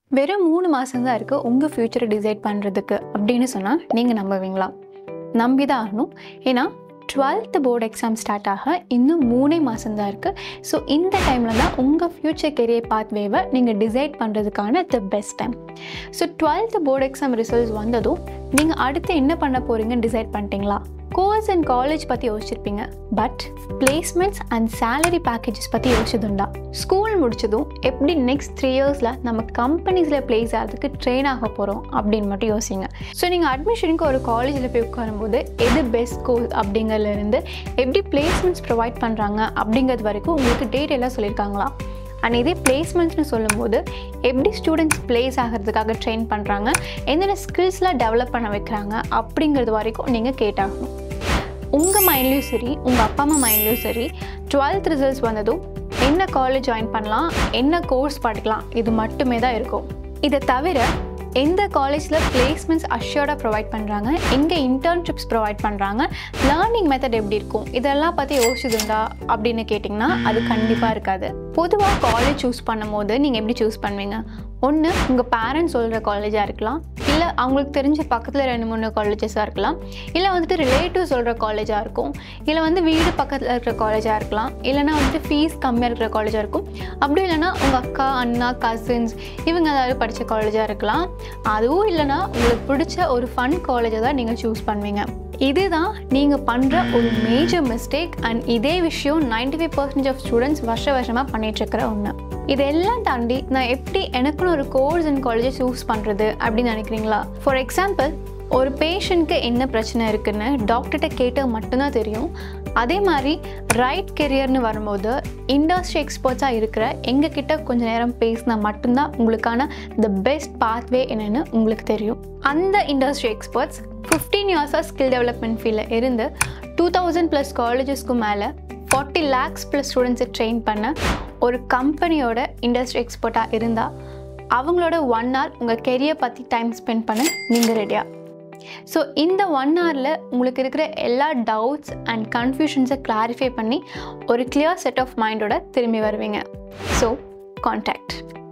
வெறும் மூணு மாதம் தான் இருக்குது உங்கள் ஃப்யூச்சரை டிசைட் பண்ணுறதுக்கு அப்படின்னு சொன்னால் நீங்கள் நம்புவீங்களா நம்பி தான் ஆகணும் ஏன்னா டுவெல்த்து போர்டு எக்ஸாம் ஸ்டார்ட் ஆக இன்னும் மூணே மாதம் தான் இருக்குது ஸோ இந்த டைமில் தான் உங்கள் ஃப்யூச்சர் கெரியர் பாத்வேவை நீங்கள் டிசைட் பண்ணுறதுக்கான the best time so twelfth board exam results வந்ததும் நீங்கள் அடுத்து என்ன பண்ண போகிறீங்கன்னு டிசைட் பண்ணிட்டீங்களா கோர்ஸ் அண்ட் காலேஜ் பற்றி யோசிச்சிருப்பீங்க but placements and salary packages பற்றி யோசிச்சதுண்டா ஸ்கூல் முடிச்சதும் எப்படி நெக்ஸ்ட் த்ரீ இயர்ஸில் நம்ம கம்பெனிஸில் பிளேஸ் ஆகிறதுக்கு ட்ரெயின் ஆக போகிறோம் அப்படின்னு மட்டும் யோசிங்க ஸோ நீங்கள் அட்மிஷனுக்கு ஒரு காலேஜில் போய் உட்காரும்போது எது பெஸ்ட் கோர்ஸ் அப்படிங்கிறதுலேருந்து எப்படி பிளேஸ்மெண்ட்ஸ் ப்ரொவைட் பண்ணுறாங்க அப்படிங்கிறது வரைக்கும் உங்களுக்கு டீட்டெயிலாக சொல்லியிருக்காங்களா அண்ட் இதே பிளேஸ்மெண்ட்ஸ்னு சொல்லும்போது எப்படி ஸ்டூடெண்ட்ஸ் பிளேஸ் ஆகிறதுக்காக ட்ரெயின் பண்ணுறாங்க என்னென்ன ஸ்கில்ஸ்லாம் டெவலப் பண்ண வைக்கிறாங்க அப்படிங்கிறது வரைக்கும் நீங்கள் கேட்டாகணும் உங்கள் மைண்ட்லேயும் சரி உங்கள் அப்பா அம்மா மைண்ட்லேயும் சரி டுவெல்த் ரிசல்ட்ஸ் வந்ததும் என்ன காலேஜ் ஜாயின் பண்ணலாம் என்ன கோர்ஸ் படிக்கலாம் இது மட்டுமே தான் இருக்கும் இதை தவிர எந்த காலேஜில் பிளேஸ்மெண்ட்ஸ் அஷ்யூர்டாக ப்ரொவைட் பண்ணுறாங்க எங்கே இன்டர்ன்ஷிப்ஸ் ப்ரொவைட் பண்ணுறாங்க லேர்னிங் மெத்தட் எப்படி இருக்கும் இதெல்லாம் பற்றி யோசிச்சுதுண்டா அப்படின்னு கேட்டிங்கன்னா அது கண்டிப்பாக இருக்காது பொதுவாக காலேஜ் சூஸ் பண்ணும்போது நீங்கள் எப்படி சூஸ் பண்ணுவீங்க ஒன்று உங்கள் பேரண்ட்ஸ் சொல்கிற காலேஜாக இருக்கலாம் இல்லை அவங்களுக்கு தெரிஞ்ச பக்கத்தில் ரெண்டு மூணு காலேஜஸாக இருக்கலாம் இல்லை வந்துட்டு ரிலேட்டிவ் சொல்கிற காலேஜாக இருக்கும் இல்லை வந்து வீடு பக்கத்தில் இருக்கிற காலேஜாக இருக்கலாம் இல்லைனா வந்துட்டு ஃபீஸ் கம்மியாக இருக்கிற காலேஜாக இருக்கும் அப்படி இல்லைனா உங்கள் அக்கா அண்ணா கசின்ஸ் இவங்க ஏதாவது படித்த காலேஜாக இருக்கலாம் அதுவும் இல்லைனா உங்களுக்கு பிடிச்ச ஒரு ஃபன் காலேஜை தான் நீங்கள் சூஸ் பண்ணுவீங்க இதுதான் நீங்கள் பண்ணுற ஒரு மேஜர் மிஸ்டேக் அண்ட் இதே விஷயம் ninety five percentage of students வருஷ வருஷமாக பண்ணிகிட்ருக்கிற ஒன்று இதெல்லாம் தாண்டி நான் எப்படி எனக்குன்னு ஒரு கோர்ஸ் அண்ட் காலேஜை சூஸ் பண்ணுறது அப்படின்னு நினைக்கிறீங்களா ஃபார் எக்ஸாம்பிள் ஒரு பேஷண்ட்க்கு என்ன பிரச்சனை இருக்குன்னு டாக்டர்கிட்ட கேட்டால் மட்டும்தான் தெரியும் அதே மாதிரி ரைட் கெரியர்னு வரும்போது இண்டஸ்ட்ரி எக்ஸ்பர்ட்ஸாக இருக்கிற எங்ககிட்ட கொஞ்ச நேரம் பேசினா மட்டும்தான் உங்களுக்கான த பெஸ்ட் பாத்வே என்னென்னு உங்களுக்கு தெரியும் அந்த இண்டஸ்ட்ரி எக்ஸ்பர்ட்ஸ் ஃபிஃப்டீன் இயர்ஸாக ஸ்கில் டெவலப்மெண்ட் ஃபீல்டில் இருந்து டூ தௌசண்ட் ப்ளஸ் காலேஜஸ்க்கு மேலே ஃபார்ட்டி லேக்ஸ் ப்ளஸ் ஸ்டூடெண்ட்ஸை ட்ரெயின் பண்ண ஒரு கம்பெனியோட இண்டஸ்ட்ரி எக்ஸ்பர்ட்டாக இருந்தால் அவங்களோட ஒன் ஹவர் உங்கள் கெரியர் பற்றி டைம் ஸ்பெண்ட் பண்ண நீங்கள் ரெடியாக ஸோ இந்த ஒன் ஹவரில் உங்களுக்கு இருக்கிற எல்லா டவுட்ஸ் அண்ட் கன்ஃபியூஷன்ஸை கிளாரிஃபை பண்ணி ஒரு கிளியர் செட் ஆஃப் மைண்டோட திரும்பி வருவீங்க ஸோ கான்டாக்ட்